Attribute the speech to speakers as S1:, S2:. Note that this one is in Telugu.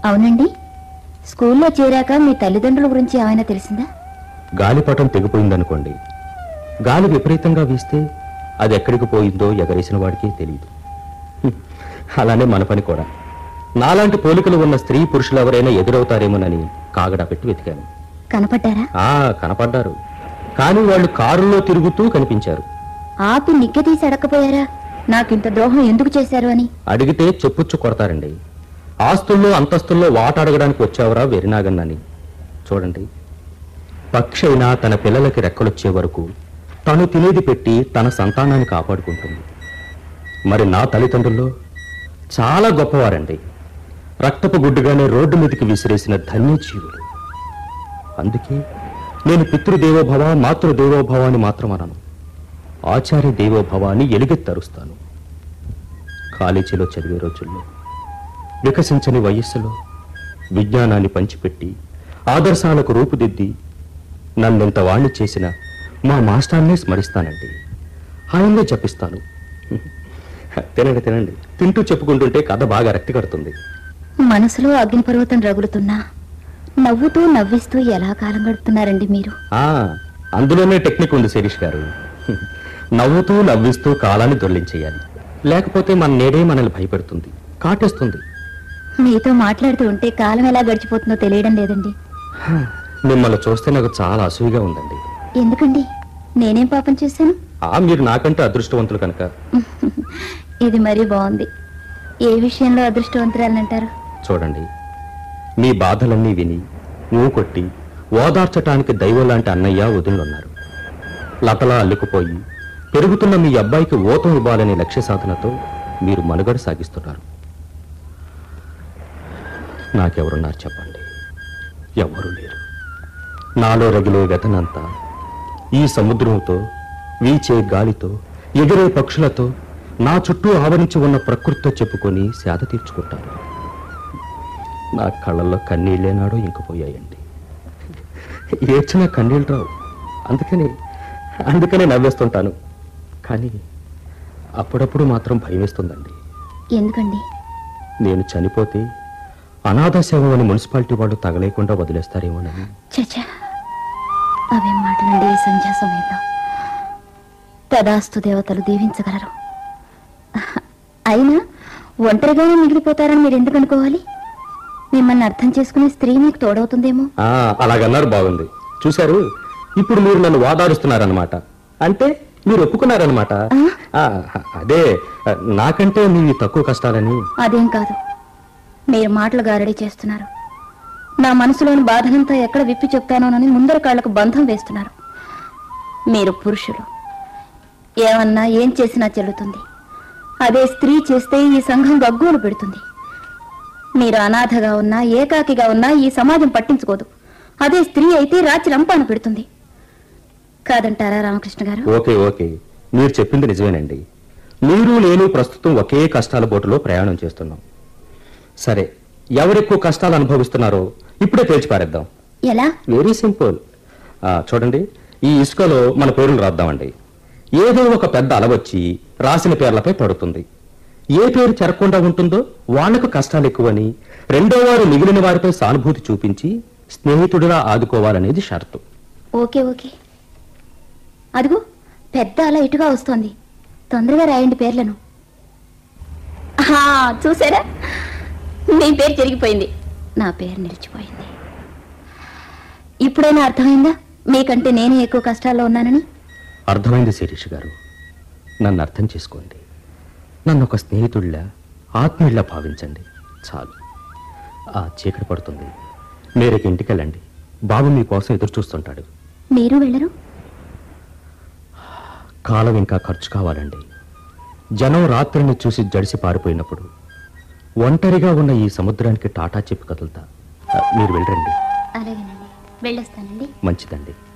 S1: అవునండి స్కూల్లో చేరాక మీ తల్లిదండ్రుల గురించి ఏమైనా తెలిసిందా
S2: గాలిపటం తెగిపోయిందనుకోండి గాలి విపరీతంగా వీస్తే అది ఎక్కడికి పోయిందో ఎగరేసిన వాడికి తెలియదు హ్మ్. అలానే మన పని కూడా నాలాంటి పోలికలు ఉన్న స్త్రీ పురుషులు ఎవరైనా ఎదురవుతారేమోనని కాగడా పెట్టి వెతికాను
S1: కనపడ్డారా
S2: ఆ కనపడ్డారు కానీ వాళ్ళు కారులో తిరుగుతూ కనిపించారు
S1: ఆపి నిగ్గ తీసి అడగకపోయారా నాకింత ద్రోహం ఎందుకు చేశారు అని
S2: అడిగితే చెప్పుచ్చు కొడతారండి ఆస్తుల్లో అంతస్తుల్లో వాట అడగడానికి వచ్చావరా వెరినాగన్నని చూడండి పక్షి అయినా తన పిల్లలకి రెక్కలొచ్చే వరకు తను తినేది పెట్టి తన సంతానాన్ని కాపాడుకుంటుంది మరి నా తల్లిదండ్రుల్లో చాలా గొప్పవారండి రక్తపు గుడ్డుగానే రోడ్డు మీదకి విసిరేసిన ధన్యజీవులు అందుకే నేను పితృదేవోభవ మాతృదేవోభవ అని మాత్రం అనను ఆచార్య దేవోభవ అని ఎలుగెత్తరుస్తాను కాలేజీలో చదివే రోజుల్లో వికసించని వయస్సులో విజ్ఞానాన్ని పంచిపెట్టి ఆదర్శాలకు రూపుదిద్ది నన్నెంత వాణ్ణి చేసిన మా మాస్టర్నే స్మరిస్తానండి ఆయన్నే చెప్పిస్తాను తినండి తినండి తింటూ చెప్పుకుంటుంటే కథ బాగా రక్తి కడుతుంది
S1: మనసులో అగ్నిపర్వతం రగులుతున్నా నవ్వుతూ నవ్విస్తూ ఎలా కాలం గడుపుతున్నారండి మీరు
S2: ఆ అందులోనే టెక్నిక్ ఉంది శిరీష్ గారు నవ్వుతూ నవ్విస్తూ కాలాన్ని దొర్లించేయాలి లేకపోతే మన నేడే మనల్ని భయపెడుతుంది కాటేస్తుంది
S1: మీతో మాట్లాడుతూ ఉంటే కాలం ఎలా గడిచిపోతుందో తెలియడం లేదండి
S2: మిమ్మల్ని చూస్తే నాకు చాలా అసూయగా ఉందండి
S1: ఎందుకండి నేనేం పాపం చేశాను
S2: ఆ మీరు నాకంటే అదృష్టవంతులు కనుక
S1: ఇది మరీ బాగుంది ఏ విషయంలో అదృష్టవంతురాలంటారు
S2: చూడండి మీ బాధలన్నీ విని ఊ కొట్టి ఓదార్చటానికి దైవం లాంటి అన్నయ్య వదినులున్నారు లతలా అల్లుకుపోయి పెరుగుతున్న మీ అబ్బాయికి ఓతం ఇవ్వాలనే లక్ష్య సాధనతో మీరు మనుగడ సాగిస్తున్నారు నాకెవరున్నారు చెప్పండి ఎవరు లేరు నాలో రగిలే వ్యధనంతా ఈ సముద్రంతో వీచే గాలితో ఎగిరే పక్షులతో నా చుట్టూ ఆవరించి ఉన్న ప్రకృతితో చెప్పుకొని సేద తీర్చుకుంటాను నా కళ్ళల్లో కన్నీళ్ళేనాడో ఇంకిపోయాయండి ఏడ్చిన కన్నీళ్ళు రావు అందుకని అందుకనే నవ్వేస్తుంటాను కానీ అప్పుడప్పుడు మాత్రం భయం వేస్తుందండి
S1: ఎందుకండి
S2: నేను చనిపోతే అనాథ శవం అని మున్సిపాలిటీ వాళ్ళు తగలేకుండా వదిలేస్తారేమోనని
S1: చచా అవేం మాటలండి ఈ సంధ్యా సమయంలో తదాస్తు దేవతలు దీవించగలరు అయినా ఒంటరిగానే మిగిలిపోతారని మీరు ఎందుకు అనుకోవాలి మిమ్మల్ని అర్థం చేసుకునే స్త్రీ మీకు తోడవుతుందేమో
S2: ఆ, అలాగన్నారు బాగుంది చూశారు ఇప్పుడు మీరు నన్ను వాదారుస్తున్నారనమాట అంటే మీరు ఒప్పుకున్నారనమాట ఆ, అదే నాకంటే మీ తక్కువ కష్టాలని
S1: అదేం కాదు మీరు మాటలు గారడీ చేస్తున్నారు నా మనసులోని బాధనంతా ఎక్కడ విప్పి చెప్తానోనని ముందర కాళ్లకు బంధం వేస్తున్నారు మీరు పురుషులు ఏమన్నా ఏం చేసినా చెల్లుతుంది అదే స్త్రీ చేస్తే ఈ సంఘం గగ్గోలు పెడుతుంది మీరు అనాథగా ఉన్నా ఏకాకిగా ఉన్నా ఈ సమాజం పట్టించుకోదు అదే స్త్రీ అయితే రాత్రి రంపాన పెడుతుంది కాదంటారా రామకృష్ణ గారు
S2: ఓకే ఓకే మీరు చెప్పింది నిజమేనండి మీరు నేను ప్రస్తుతం ఒకే కష్టాల బోటులో ప్రయాణం చేస్తున్నాం సరే ఎవరెక్కువ కష్టాలు అనుభవిస్తున్నారో ఇప్పుడే తేల్చి పారేద్దాం
S1: ఎలా
S2: వెరీ సింపుల్ చూడండి ఈ ఇసుకలో మన పేర్లు రాద్దామండి ఏదో ఒక పెద్ద అల వచ్చి రాసిన పేర్లపై పడుతుంది ఏ పేరు చెరకుండా ఉంటుందో వాళ్లకు కష్టాలు ఎక్కువని రెండో వారు మిగిలిన వారిపై సానుభూతి చూపించి స్నేహితుడిలా ఆదుకోవాలనేది షరతు
S1: ఓకే ఓకే అదిగో పెద్ద అలా ఇటుగా వస్తోంది తొందరగా రాయండి పేర్లను ఆహా, చూసారా మీ పేరు జరిగిపోయింది నా పేరు నిలిచిపోయింది ఇప్పుడైనా అర్థమైందా మీకంటే నేనే ఎక్కువ కష్టాల్లో ఉన్నానని
S2: అర్థమైంది శిరీష్ గారు నన్ను అర్థం చేసుకోండి నన్ను ఒక స్నేహితుడిలా ఆత్మీయుల్లా భావించండి చాలు ఆ చీకటి పడుతుంది మీరేకి ఇంటికి వెళ్ళండి బాబు మీకోసం ఎదురు చూస్తుంటాడు
S1: మీరు వెళ్ళరు
S2: కాలం ఇంకా ఖర్చు కావాలండి జనం రాత్రిని చూసి జడిసి పారిపోయినప్పుడు ఒంటరిగా ఉన్న ఈ సముద్రానికి టాటా చెప్పి కదులుతా ఆ, మీరు వెళ్ళండి
S1: అలాగేనండి వెళ్ళొస్తానండి
S2: మంచిదండి